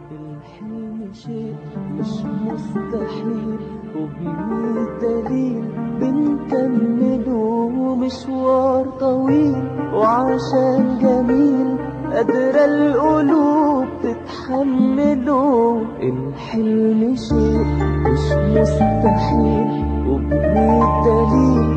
الحلم شيء مش مستحيل وبمية دليل بنكمله مشوار طويل وعشان جميل قادرة القلوب تتحمله الحلم شيء مش مستحيل وبمية دليل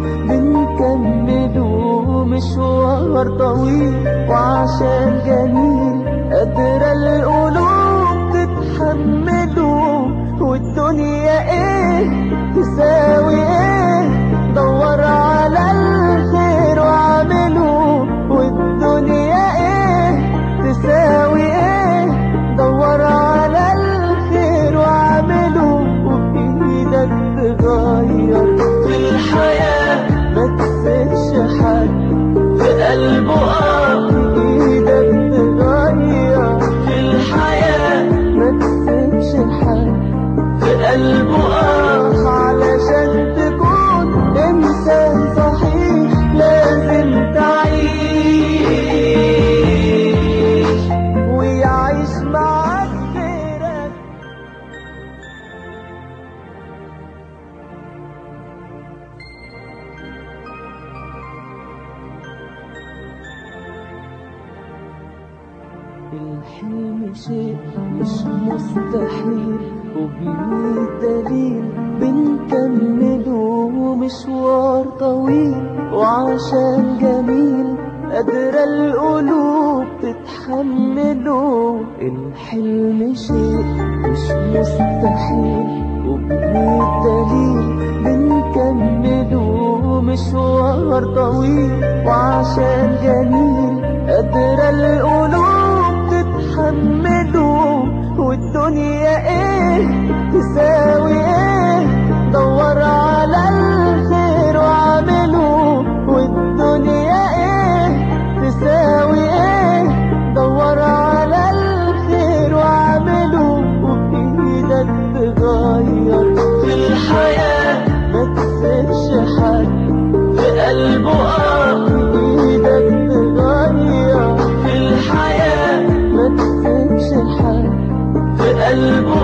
بنكمله مشوار طويل وعشان جميل قادرة القلوب تتحمله والدنيا ايه تساوي ايه دور على الخير واعمله والدنيا ايه تساوي ايه دور على الخير واعمله وبايدك تغير في الحياة ما تسيبش حد في قلبه اه بايدك تغير في الحياة ما تسيبش حد في قلبه اه علشان تكون انسان صحيح لازم تعيش ويعيش معاك غيرك الحلم شيء مش مستحيل وبمية دليل بنكمله مشوار طويل وعشان جميل قادرة القلوب تتحمله الحلم شيء مش مستحيل وبمية دليل بنكمله مشوار طويل وعشان جميل قادرة القلوب تتحمله والدنيا ايه تساوي ايه دور على الخير واعمله والدنيا ايه تساوي ايه دور على الخير واعمله وبايدك تغير في الحياة ما تسيبش حد في قلبه اه بايدك تغير في الحياة ما تسيبش حد في قلبه